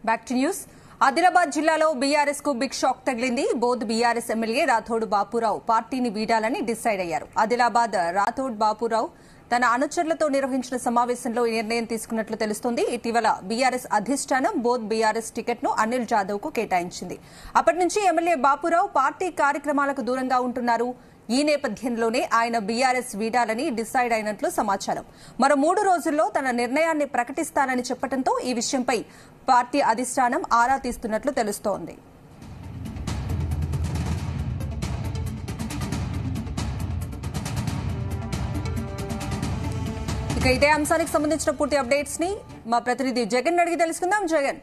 back to news Adilabad జిల్లాలో BRS కు big shock తగిలింది బోధ్ బీఆర్ఎస్ ఎమ్మెల్యే రాథోడ్ బాపురావు పార్టీని వీడాలని డిసైడ్ అయ్యారు ఆదిలాబాద్ రాథోడ్ బాపురావు తన అనుచరులతో నిర్వహించిన సమావేశంలో ఈ నిర్ణయం తీసుకున్నట్లు తెలుస్తోంది ఇటీవల బీఆర్ఎస్ అధిష్టానం బోధ్ బీఆర్ఎస్ టికెట్ ను అనిల్ జాదవ్ కు కేటాయించింది అప్పటి నుంచి ఎమ్మెల్యే బాపురావు పార్టీ కార్యక్రమాలకు దూరంగా ఉంటున్నారు ఈ నేపథ్యంలోనే ఆయన బీఆర్ఎస్ వీడాలని డిసైడ్ అయినట్లు సమాచారం మరో మూడు రోజుల్లో తన నిర్ణయాన్ని ప్రకటిస్తానని చెప్పడంతో ఈ విషయంపై పార్టీ అధిష్టానం ఆరా తీస్తున్నట్లు తెలుస్తోంది ఇక ఇదే అంశానికి సంబంధించిన పూర్తి అప్డేట్స్ ని మా ప్రతినిధి జగన్ అడిగి తెలుసుకుందాం జగన్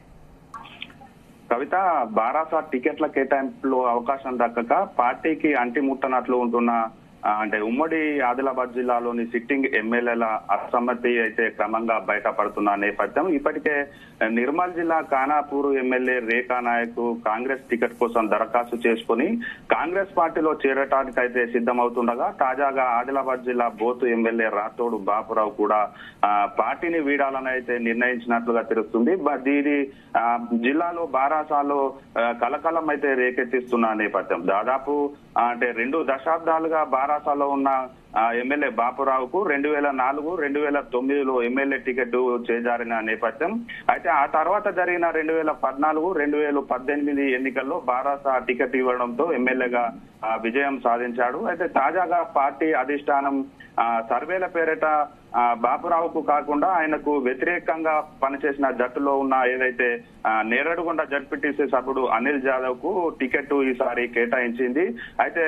కవిత బారాసా టికెట్ల కేటాయింపులో అవకాశం దక్కక పార్టీకి అంటిముట్టనట్లు ఉంటున్న ఆ, అంటే ఉమ్మడి ఆదిలాబాద్ జిల్లాలోని సిట్టింగ్ ఎమ్మెల్యేల అసమ్మతి అయితే క్రమంగా బయటపడుతున్న నేపథ్యం ఇప్పటికే నిర్మల్ జిల్లా ఖానాపూర్ ఎమ్మెల్యే రేఖా నాయక్ కాంగ్రెస్ టికెట్ కోసం దరఖాస్తు చేసుకుని కాంగ్రెస్ పార్టీలో చేరటానికి అయితే సిద్ధమవుతుండగా తాజాగా ఆదిలాబాద్ జిల్లా బోతు ఎమ్మెల్యే రాథోడు బాపురావు కూడా ఆ, పార్టీని వీడాలని అయితే నిర్ణయించినట్లుగా తెలుస్తుంది బ- దీని ఆ, జిల్లాలో బారాసాలో ఆ, కలకలం అయితే రేకెత్తిస్తున్న నేపథ్యం దాదాపు ఆ, అంటే రెండు దశాబ్దాలుగా బారాసాలో ఉన్న ఆ, ఎమ్మెల్యే బాపురావుకు రెండు వేల నాలుగు రెండు వేల తొమ్మిదిలో ఎమ్మెల్యే టికెట్ చేజారిన నేపథ్యం అయితే ఆ తర్వాత జరిగిన రెండు వేల పద్నాలుగు రెండు వేల పద్దెనిమిది ఎన్నికల్లో బారాసా టికెట్ ఇవ్వడంతో ఎమ్మెల్యేగా ఆ, విజయం సాధించాడు అయితే తాజాగా పార్టీ అధిష్టానం ఆ, సర్వేల పేరిట ఆ, బాపురావుకు కాకుండా ఆయనకు వ్యతిరేకంగా పనిచేసిన జట్టులో ఉన్న ఏదైతే ఆ, నేరడుగొండ జడ్పీటీసీ సభ్యుడు అనిల్ జాదవ్ కు టికెట్ ఈసారి కేటాయించింది అయితే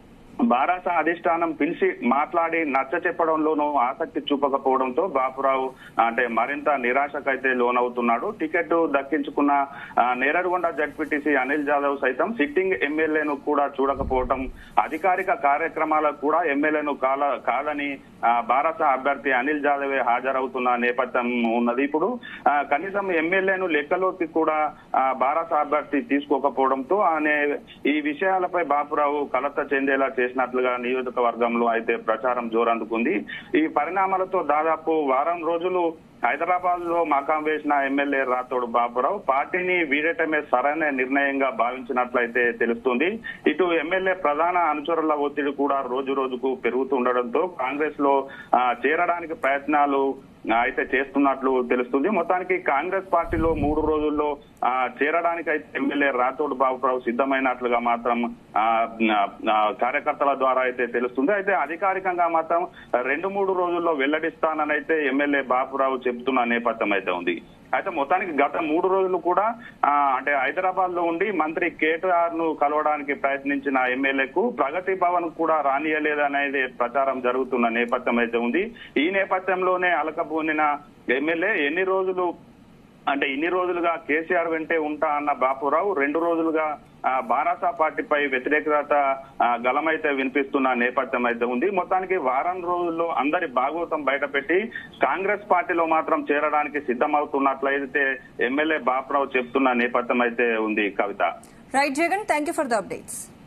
బారాస అధిష్టానం పిలిచి మాట్లాడి నచ్చ చెప్పడంలోనూ ఆసక్తి చూపకపోవడంతో బాపురావు అంటే మరింత నిరాశకైతే లోనవుతున్నాడు టికెట్ దక్కించుకున్న ఆ, నేరడుగొండ జడ్పీటీసీ అనిల్ జాదవ్ సైతం సిట్టింగ్ ఎమ్మెల్యేను కూడా చూడకపోవడం అధికారిక కార్యక్రమాలకు కూడా ఎమ్మెల్యేను కాల కాదని ఆ, బారాస అభ్యర్థి అనిల్ జాదవే హాజరవుతున్న నేపథ్యం ఉన్నది ఇప్పుడు ఆ, కనీసం ఎమ్మెల్యేను లెక్కలోకి కూడా ఆ, బారాస అభ్యర్థి తీసుకోకపోవడంతో అనే ఈ విషయాలపై బాపురావు కలత చెందేలా చేసినట్లుగా నియోజకవర్గంలో అయితే ప్రచారం జోరందుకుంది ఈ పరిణామాలతో దాదాపు వారం రోజులు హైదరాబాద్ లో మకాం వేసిన ఎమ్మెల్యే రాథోడ్ బాపురావు పార్టీని వీడటమే సరైన నిర్ణయంగా భావించినట్లయితే తెలుస్తుంది ఇటు ఎమ్మెల్యే ప్రధాన అనుచరుల ఒత్తిడి కూడా రోజు రోజుకు పెరుగుతుండడంతో కాంగ్రెస్ లో ఆ, చేరడానికి ప్రయత్నాలు ఆ, అయితే చేస్తున్నట్లు తెలుస్తుంది మొత్తానికి కాంగ్రెస్ పార్టీలో మూడు రోజుల్లో ఆ, చేరడానికి అయితే ఎమ్మెల్యే రాథోడ్ బాబురావు సిద్ధమైనట్లుగా మాత్రం ఆ, ఆ, కార్యకర్తల ద్వారా అయితే తెలుస్తుంది అయితే అధికారికంగా మాత్రం రెండు మూడు రోజుల్లో వెల్లడిస్తానని అయితే ఎమ్మెల్యే బాపురావు చెబుతున్న నేపథ్యం అయితే ఉంది అయితే మొత్తానికి గత మూడు రోజులు కూడా ఆ, అంటే హైదరాబాద్ లో ఉండి మంత్రి కేటీఆర్ ను కలవడానికి ప్రయత్నించిన ఎమ్మెల్యేకు ప్రగతి భవన్ కూడా రానియలేదనేది ప్రచారం జరుగుతున్న నేపథ్యం అయితే ఉంది ఈ నేపథ్యంలోనే అలకబూనిన ఎమ్మెల్యే ఎన్ని రోజులు అంటే ఇన్ని రోజులుగా కేసీఆర్ వెంటే ఉంటా అన్న బాపురావు రెండు రోజులుగా ఆ, బారాసా పార్టీపై వ్యతిరేకత ఆ, గలమైతే వినిపిస్తున్న నేపథ్యం అయితే ఉంది మొత్తానికి వారం రోజుల్లో అందరి భాగవతం బయటపెట్టి కాంగ్రెస్ పార్టీలో మాత్రం చేరడానికి సిద్ధమవుతున్నట్లయితే ఎమ్మెల్యే బాపురావు చెప్తున్న నేపథ్యం అయితే ఉంది Kavitha right Jagan thank you for the updates